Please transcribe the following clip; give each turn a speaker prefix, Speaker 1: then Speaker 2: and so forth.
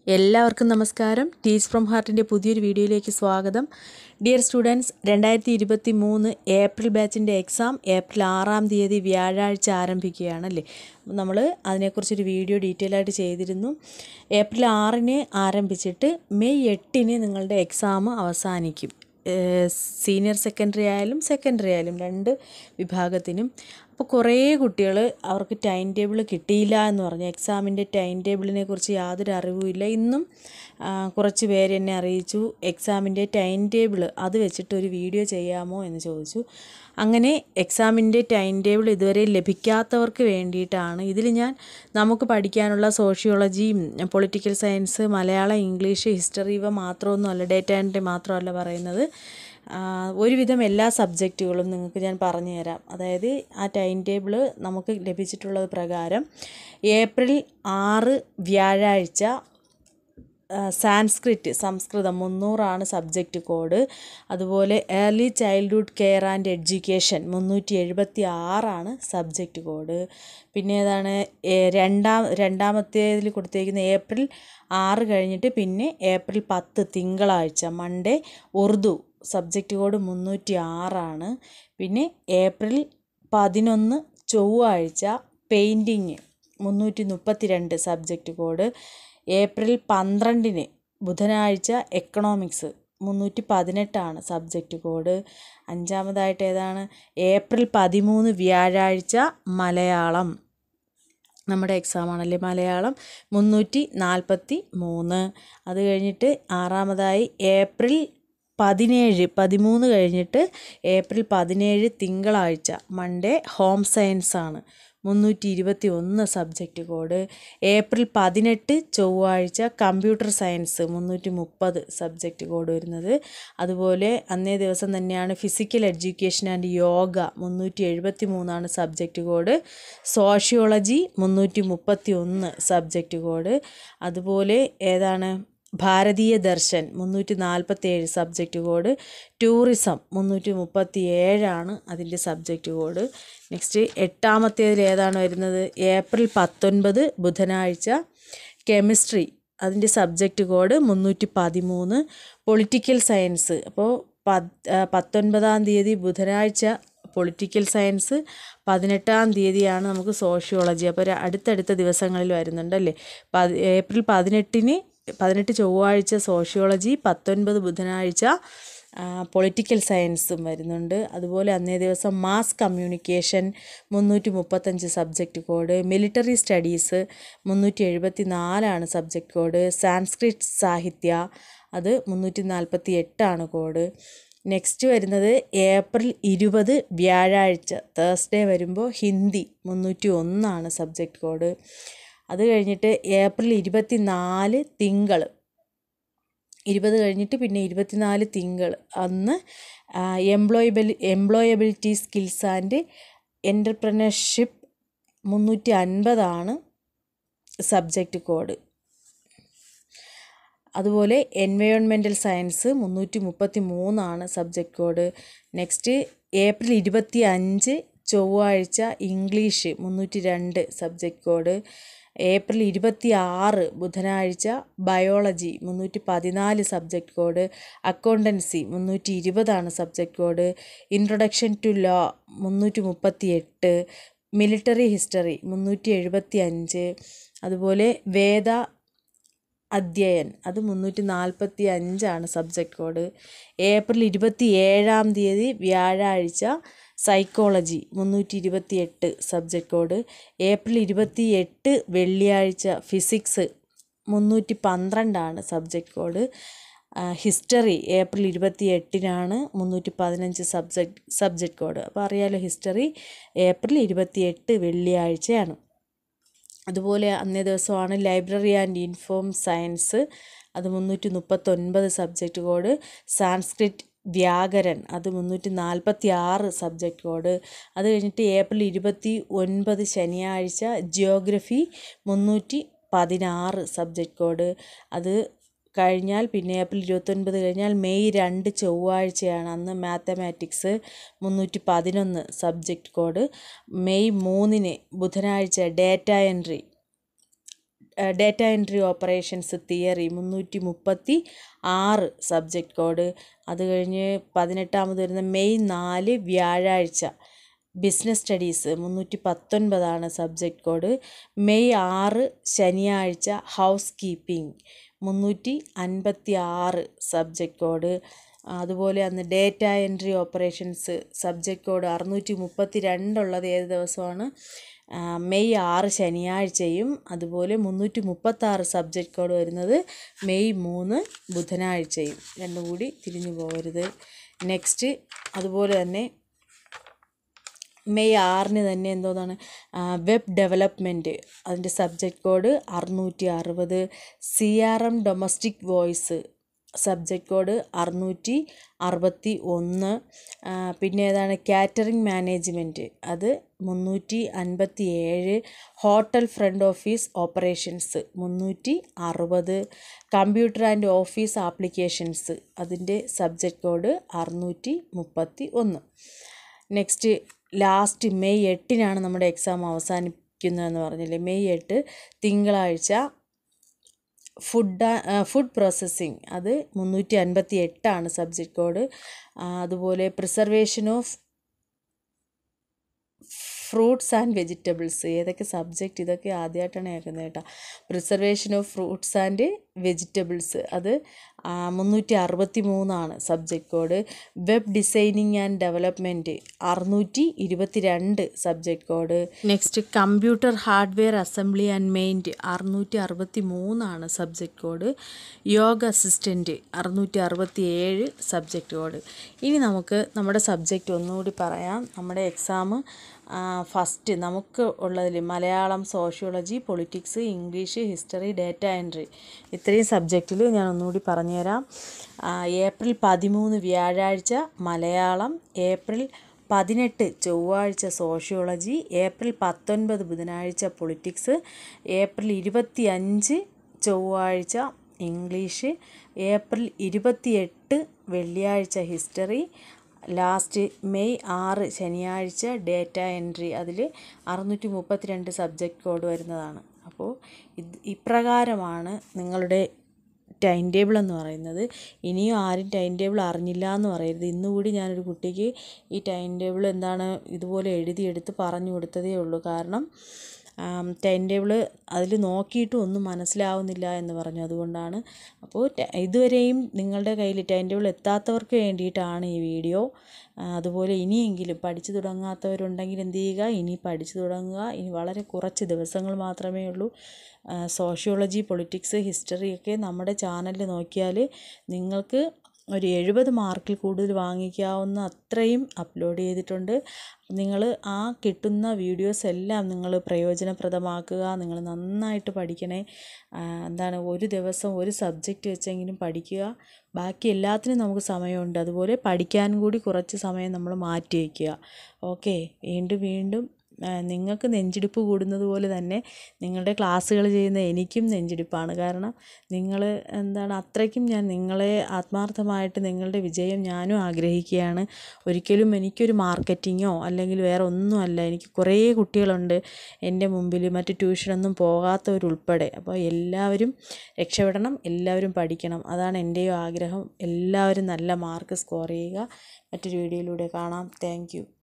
Speaker 1: എല്ലാവർക്കും നമസ്കാരം teach from ഹാർട്ടിൻ്റെ പുതിയൊരു വീഡിയോയിലേക്ക് സ്വാഗതം ഡിയർ സ്റ്റുഡൻസ് രണ്ടായിരത്തി ഇരുപത്തി മൂന്ന് ഏപ്രിൽ ബാച്ചിൻ്റെ എക്സാം ഏപ്രിൽ ആറാം തീയതി വ്യാഴാഴ്ച ആരംഭിക്കുകയാണ് അല്ലേ നമ്മൾ അതിനെക്കുറിച്ചൊരു വീഡിയോ ഡീറ്റെയിൽ ആയിട്ട് ചെയ്തിരുന്നു ഏപ്രിൽ ആറിന് ആരംഭിച്ചിട്ട് മെയ് എട്ടിന് നിങ്ങളുടെ എക്സാം അവസാനിക്കും സീനിയർ സെക്കൻഡറി ആയാലും സെക്കൻഡറി ആയാലും രണ്ട് വിഭാഗത്തിനും അപ്പോൾ കുറേ കുട്ടികൾ അവർക്ക് ടൈം ടേബിൾ കിട്ടിയില്ല എന്ന് പറഞ്ഞു എക്സാമിൻ്റെ ടൈം ടേബിളിനെ കുറിച്ച് യാതൊരു അറിവുമില്ല ഇന്നും ആ, കുറച്ച് പേര് എന്നെ അറിയിച്ചു എക്സാമിൻ്റെ ടൈം ടേബിൾ അത് വെച്ചിട്ട് ഒരു വീഡിയോ ചെയ്യാമോ എന്ന് ചോദിച്ചു അങ്ങനെ എക്സാമിൻ്റെ ടൈം ടേബിൾ ഇതുവരെ ലഭിക്കാത്തവർക്ക് വേണ്ടിയിട്ടാണ് ഇതിൽ ഞാൻ നമുക്ക് പഠിക്കാനുള്ള സോഷ്യോളജിയും political science Malayalam English history ഇവ മാത്രമൊന്നുമല്ല ഡേറ്റ എൻട്രി മാത്രമല്ല പറയുന്നത് ആ, ഒരുവിധം എല്ലാ സബ്ജക്റ്റുകളും നിങ്ങൾക്ക് ഞാൻ പറഞ്ഞു തരാം അതായത് ആ ടൈം ടേബിൾ നമുക്ക് ലഭിച്ചിട്ടുള്ളത് പ്രകാരം ഏപ്രിൽ ആറ് വ്യാഴാഴ്ച ആ, സാൻസ്ക്രിറ്റ് സംസ്കൃതം മുന്നൂറാണ് സബ്ജക്റ്റ് കോഡ് അതുപോലെ early childhood care and education മുന്നൂറ്റി എഴുപത്തി ആറാണ് സബ്ജക്റ്റ് കോഡ് പിന്നെ ഏതാണ് ഏ, രണ്ടാം രണ്ടാമത്തേതിൽ കൊടുത്തേക്കുന്ന ഏപ്രിൽ ആറ് കഴിഞ്ഞിട്ട് പിന്നെ ഏപ്രിൽ പത്ത് തിങ്കളാഴ്ച മൺഡേ ഉറുദു സബ്ജക്റ്റ് കോഡ് മുന്നൂറ്റി ആറാണ് പിന്നെ ഏപ്രിൽ പതിനൊന്ന് ചൊവ്വാഴ്ച പെയിൻറ്റിങ് മുന്നൂറ്റി മുപ്പത്തി രണ്ട് സബ്ജക്റ്റ് കോഡ് ഏപ്രിൽ പന്ത്രണ്ടിന് ബുധനാഴ്ച എക്കണോമിക്സ് മുന്നൂറ്റി പതിനെട്ടാണ് സബ്ജക്റ്റ് കോഡ് അഞ്ചാമതായിട്ട് ഏതാണ് ഏപ്രിൽ പതിമൂന്ന് വ്യാഴാഴ്ച മലയാളം നമ്മുടെ എക്സാം ആണല്ലേ മലയാളം മുന്നൂറ്റി നാൽപ്പത്തി മൂന്ന് അത് കഴിഞ്ഞിട്ട് ആറാമതായി ഏപ്രിൽ പതിനേഴ് പതിമൂന്ന് കഴിഞ്ഞിട്ട് ഏപ്രിൽ പതിനേഴ് തിങ്കളാഴ്ച മൺഡേ ഹോം സയൻസ് ആണ് മുന്നൂറ്റി ഇരുപത്തി ഒന്ന് സബ്ജക്റ്റ് കോഡ് ഏപ്രിൽ പതിനെട്ട് ചൊവ്വാഴ്ച കമ്പ്യൂട്ടർ സയൻസ് മുന്നൂറ്റി മുപ്പത് സബ്ജക്റ്റ് കോഡ് വരുന്നത് അതുപോലെ അന്നേ ദിവസം തന്നെയാണ് ഫിസിക്കൽ എഡ്യൂക്കേഷൻ ആൻഡ് യോഗ മുന്നൂറ്റി എഴുപത്തി മൂന്നാണ് സബ്ജക്റ്റ് കോഡ് സോഷ്യോളജി മുന്നൂറ്റി മുപ്പത്തി ഒന്ന് സബ്ജക്റ്റ് കോഡ് അതുപോലെ ഏതാണ് ഭാരതീയ ദർശൻ മുന്നൂറ്റി നാൽപ്പത്തേഴ് സബ്ജക്റ്റ് കോഡ് ടൂറിസം മുന്നൂറ്റി മുപ്പത്തി ഏഴാണ് അതിൻ്റെ സബ്ജക്റ്റ് കോഡ് നെക്സ്റ്റ് എട്ടാമത്തേതിൽ ഏതാണ് വരുന്നത് ഏപ്രിൽ പത്തൊൻപത് ബുധനാഴ്ച കെമിസ്ട്രി അതിൻ്റെ സബ്ജക്റ്റ് കോഡ് മുന്നൂറ്റി പതിമൂന്ന് പൊളിറ്റിക്കൽ സയൻസ് അപ്പോൾ പത് ആ, പത്തൊൻപതാം തീയതി ബുധനാഴ്ച പൊളിറ്റിക്കൽ സയൻസ് പതിനെട്ടാം തീയതിയാണ് നമുക്ക് സോഷ്യോളജി അപ്പോൾ ഒരു അടുത്തടുത്ത ദിവസങ്ങളിൽ വരുന്നുണ്ടല്ലേ പതി ഏപ്രിൽ പതിനെട്ടിന് പതിനെട്ട് ചൊവ്വാഴ്ച സോഷ്യോളജി പത്തൊൻപത് ബുധനാഴ്ച പൊളിറ്റിക്കൽ സയൻസും വരുന്നുണ്ട് അതുപോലെ അന്നേ ദിവസം മാസ് കമ്മ്യൂണിക്കേഷൻ മുന്നൂറ്റി മുപ്പത്തഞ്ച് സബ്ജക്റ്റ് കോഡ് മിലിറ്ററി സ്റ്റഡീസ് മുന്നൂറ്റി എഴുപത്തി നാലാണ് സബ്ജക്റ്റ് കോഡ് സാൻസ്ക്രിറ്റ് സാഹിത്യ അത് മുന്നൂറ്റി നാൽപ്പത്തി എട്ടാണ് കോഡ് നെക്സ്റ്റ് വരുന്നത് ഏപ്രിൽ ഇരുപത് വ്യാഴാഴ്ച തേഴ്സ്ഡേ വരുമ്പോൾ ഹിന്ദി മുന്നൂറ്റി ഒന്നാണ് സബ്ജക്റ്റ് കോഡ് അത് കഴിഞ്ഞിട്ട് ഏപ്രിൽ ഇരുപത്തി നാല് തിങ്കൾ ഇരുപത് കഴിഞ്ഞിട്ട് പിന്നെ ഇരുപത്തിനാല് തിങ്കൾ അന്ന് employability employability skills and entrepreneurship മുന്നൂറ്റി അൻപതാണ് സബ്ജക്റ്റ് കോഡ് അതുപോലെ എൻവയോൺമെൻറ്റൽ സയൻസ് മുന്നൂറ്റി മുപ്പത്തി മൂന്നാണ് സബ്ജക്റ്റ് കോഡ് നെക്സ്റ്റ് ഏപ്രിൽ ഇരുപത്തി അഞ്ച് ചൊവ്വാഴ്ച ഇംഗ്ലീഷ് മുന്നൂറ്റി രണ്ട് സബ്ജക്റ്റ് കോഡ് ഏപ്രിൽ ഇരുപത്തി ആറ് ബുധനാഴ്ച ബയോളജി മുന്നൂറ്റി പതിനാല് സബ്ജക്റ്റ് കോഡ് അക്കൗണ്ടൻസി മുന്നൂറ്റി ഇരുപതാണ് subject code introduction to law മുന്നൂറ്റി മുപ്പത്തി എട്ട് മിലിറ്ററി ഹിസ്റ്ററി മുന്നൂറ്റി എഴുപത്തി അഞ്ച് അതുപോലെ വേദ അധ്യയൻ അത് മുന്നൂറ്റി നാൽപ്പത്തി അഞ്ചാണ് സബ്ജക്റ്റ് കോഡ് ഏപ്രിൽ ഇരുപത്തി ഏഴാം തീയതി വ്യാഴാഴ്ച സൈക്കോളജി മുന്നൂറ്റി ഇരുപത്തി എട്ട് സബ്ജക്റ്റ് കോഡ് ഏപ്രിൽ ഇരുപത്തി എട്ട് വെള്ളിയാഴ്ച ഫിസിക്സ് മുന്നൂറ്റി പന്ത്രണ്ടാണ് സബ്ജക്റ്റ് കോഡ് ഹിസ്റ്ററി ഏപ്രിൽ ഇരുപത്തി എട്ടിനാണ് മുന്നൂറ്റി പതിനഞ്ച് സബ്ജക്റ്റ് സബ്ജക്റ്റ് കോഡ് അപ്പോൾ അറിയാലോ ഹിസ്റ്ററി ഏപ്രിൽ ഇരുപത്തി എട്ട് വെള്ളിയാഴ്ചയാണ് അതുപോലെ അന്നേ ദിവസമാണ് ലൈബ്രറി ആൻഡ് ഇൻഫോം സയൻസ് അത് മുന്നൂറ്റി മുപ്പത്തൊൻപത് സബ്ജക്റ്റ് കോഡ് സാൻസ്ക്രിറ്റ് വ്യാകരൺ അത് മുന്നൂറ്റി നാൽപ്പത്തി ആറ് സബ്ജക്റ്റ് കോഡ് അത് കഴിഞ്ഞിട്ട് ഏപ്രിൽ ഇരുപത്തി ഒൻപത് ശനിയാഴ്ച ജിയോഗ്രഫി മുന്നൂറ്റി പതിനാറ് സബ്ജക്റ്റ് കോഡ് അത് കഴിഞ്ഞാൽ പിന്നെ ഏപ്രിൽ ഇരുപത്തൊൻപത് കഴിഞ്ഞാൽ മെയ് രണ്ട് ചൊവ്വാഴ്ചയാണ് അന്ന് മാത്തമാറ്റിക്സ് മുന്നൂറ്റി പതിനൊന്ന് സബ്ജക്റ്റ് കോഡ് മെയ് മൂന്നിന് ബുധനാഴ്ച data entry data entry operations theory മുന്നൂറ്റി മുപ്പത്തി ആറ് സബ്ജക്റ്റ് കോഡ് അത് കഴിഞ്ഞ് പതിനെട്ടാമത് വരുന്ന മെയ് നാല് വ്യാഴാഴ്ച ബിസിനസ് സ്റ്റഡീസ് മുന്നൂറ്റി പത്തൊൻപതാണ് സബ്ജക്റ്റ് കോഡ് മെയ് ആറ് ശനിയാഴ്ച ഹൗസ് കീപ്പിംഗ് മുന്നൂറ്റി അൻപത്തി ആറ് സബ്ജക്റ്റ് കോഡ് അതുപോലെ അന്ന് data entry operations subject code അറുന്നൂറ്റി മുപ്പത്തി രണ്ടുള്ളത് ഏത് ദിവസമാണ് ആ, മെയ് ആറ് ശനിയാഴ്ചയും അതുപോലെ മുന്നൂറ്റി മുപ്പത്താറ് സബ്ജക്റ്റ് കോഡ് വരുന്നത് മെയ് മൂന്ന് ബുധനാഴ്ചയും രണ്ടും കൂടി തിരിഞ്ഞു പോകരുത് നെക്സ്റ്റ് അതുപോലെ തന്നെ മെയ് ആറിന് തന്നെ എന്തോന്നാണ് വെബ് ഡെവലപ്മെൻറ്റ് അതിൻ്റെ സബ്ജക്റ്റ് കോഡ് അറുന്നൂറ്റി അറുപത് C R M domestic voice subject code അറുന്നൂറ്റി അറുപത്തി ഒന്ന് ആ, പിന്നെ ഏതാണ് കാറ്ററിംഗ് മാനേജ്മെൻറ്റ് അത് മുന്നൂറ്റി അൻപത്തി ഏഴ് ഹോട്ടൽ ഫ്രണ്ട് ഓഫീസ് ഓപ്പറേഷൻസ് മുന്നൂറ്റി അറുപത് കമ്പ്യൂട്ടർ ആൻഡ് ഓഫീസ് ആപ്ലിക്കേഷൻസ് അതിൻ്റെ സബ്ജക്റ്റ് കോഡ് അറുന്നൂറ്റി മുപ്പത്തി ഒന്ന് നെക്സ്റ്റ് ലാസ്റ്റ് മെയ് എട്ടിനാണ് നമ്മുടെ എക്സാം അവസാനിക്കുന്നതെന്ന് പറഞ്ഞില്ലേ മെയ് എട്ട് തിങ്കളാഴ്ച ഫുഡ് ഫുഡ് പ്രോസസ്സിങ് അത് മുന്നൂറ്റി അൻപത്തി എട്ടാണ് സബ്ജക്റ്റ് കോഡ് അതുപോലെ preservation of fruits and vegetables ഏതൊക്കെ സബ്ജക്റ്റ് ഇതൊക്കെ ആദ്യമായിട്ടാണ് കേൾക്കുന്നത് കേട്ടോ preservation of fruits and vegetables അത് മുന്നൂറ്റി അറുപത്തി മൂന്നാണ് subject code web designing and development അറുന്നൂറ്റി ഇരുപത്തി രണ്ട് subject code next computer hardware assembly and maintenance അറുന്നൂറ്റി അറുപത്തി മൂന്നാണ് സബ്ജക്റ്റ് കോഡ് യോഗ അസിസ്റ്റൻറ്റ് അറുന്നൂറ്റി അറുപത്തി ഏഴ് സബ്ജക്റ്റ് കോഡ് ഇനി നമുക്ക് നമ്മുടെ സബ്ജക്റ്റ് ഒന്നുകൂടി പറയാം നമ്മുടെ എക്സാം ഫസ്റ്റ് നമുക്ക് ഉള്ളതിൽ Malayalam sociology politics English history data entry ഇത്രയും സബ്ജക്റ്റിൽ ഞാൻ ഒന്നുകൂടി പറഞ്ഞുതരാം ആ, ഏപ്രിൽ പതിമൂന്ന് വ്യാഴാഴ്ച മലയാളം ഏപ്രിൽ പതിനെട്ട് ചൊവ്വാഴ്ച സോഷ്യോളജി ഏപ്രിൽ പത്തൊൻപത് ബുധനാഴ്ച പൊളിറ്റിക്സ് ഏപ്രിൽ ഇരുപത്തി അഞ്ച് ചൊവ്വാഴ്ച ഇംഗ്ലീഷ് ഏപ്രിൽ ഇരുപത്തിയെട്ട് വെള്ളിയാഴ്ച ഹിസ്റ്ററി ലാസ്റ്റ് മെയ് ആറ് ശനിയാഴ്ച ഡേറ്റ എൻട്രി അതിൽ അറുന്നൂറ്റി മുപ്പത്തിരണ്ട് സബ്ജക്റ്റ് കോഡ് വരുന്നതാണ് അപ്പോൾ ഇത് ഇപ്രകാരമാണ് നിങ്ങളുടെ ടൈം ടേബിൾ എന്ന് പറയുന്നത് ഇനിയും ആരും ടൈം ടേബിൾ അറിഞ്ഞില്ല എന്ന് പറയരുത് ഇന്നുകൂടി ഞാനൊരു കുട്ടിക്ക് ഈ ടൈം ടേബിൾ എന്താണ് ഇതുപോലെ എഴുതിയെടുത്ത് പറഞ്ഞു കൊടുത്തതേ ഉള്ളൂ കാരണം ടൈം ടേബിൾ അതിൽ നോക്കിയിട്ടും ഒന്നും മനസ്സിലാവുന്നില്ല എന്ന് പറഞ്ഞു അതുകൊണ്ടാണ് അപ്പോൾ ట- ഇതുവരെയും നിങ്ങളുടെ കയ്യിൽ ടൈം ടേബിൾ എത്താത്തവർക്ക് വേണ്ടിയിട്ടാണ് ഈ വീഡിയോ ആ, അതുപോലെ ഇനിയെങ്കിലും പഠിച്ചു തുടങ്ങാത്തവരുണ്ടെങ്കിൽ എന്ത് ചെയ്യുക ഇനി പഠിച്ചു തുടങ്ങുക ഇനി വളരെ കുറച്ച് ദിവസങ്ങൾ മാത്രമേ ഉള്ളൂ സോഷ്യോളജി പൊളിറ്റിക്സ് ഹിസ്റ്ററി ഒക്കെ നമ്മുടെ ചാനലിൽ നോക്കിയാൽ നിങ്ങൾക്ക് ഒരു എഴുപത് മാർക്കിൽ കൂടുതൽ വാങ്ങിക്കാവുന്ന അത്രയും അപ്ലോഡ് ചെയ്തിട്ടുണ്ട് നിങ്ങൾ ആ കിട്ടുന്ന വീഡിയോസ് എല്ലാം നിങ്ങൾ പ്രയോജനപ്രദമാക്കുക നിങ്ങൾ നന്നായിട്ട് പഠിക്കണേ ആ, എന്താണ് ഒരു ദിവസം ഒരു സബ്ജക്റ്റ് വെച്ചെങ്കിലും പഠിക്കുക ബാക്കി എല്ലാത്തിനും നമുക്ക് സമയമുണ്ട് അതുപോലെ പഠിക്കാൻ കൂടി കുറച്ച് സമയം നമ്മൾ മാറ്റി വയ്ക്കുക ഓക്കെ വീണ്ടും വീണ്ടും ആ, നിങ്ങൾക്ക് നെഞ്ചിടിപ്പ് കൂടുന്നത് പോലെ തന്നെ നിങ്ങളുടെ ക്ലാസ്സുകൾ ചെയ്യുന്ന എനിക്കും നെഞ്ചിടിപ്പാണ് കാരണം നിങ്ങൾ എന്താണ് അത്രയ്ക്കും ഞാൻ നിങ്ങളെ ആത്മാർത്ഥമായിട്ട് നിങ്ങളുടെ വിജയം ഞാനും ആഗ്രഹിക്കുകയാണ് ഒരിക്കലും എനിക്കൊരു മാർക്കറ്റിങ്ങോ അല്ലെങ്കിൽ വേറെ ഒന്നുമല്ല എനിക്ക് കുറേ കുട്ടികളുണ്ട് എൻ്റെ മുമ്പിൽ മറ്റ് ട്യൂഷനൊന്നും പോകാത്തവരുൾപ്പെടെ അപ്പോൾ എല്ലാവരും രക്ഷപ്പെടണം എല്ലാവരും പഠിക്കണം അതാണ് എൻ്റെയും ആഗ്രഹം എല്ലാവരും നല്ല മാർക്ക് സ്കോർ ചെയ്യുക മറ്റൊരു വീഡിയോയിലൂടെ കാണാം താങ്ക്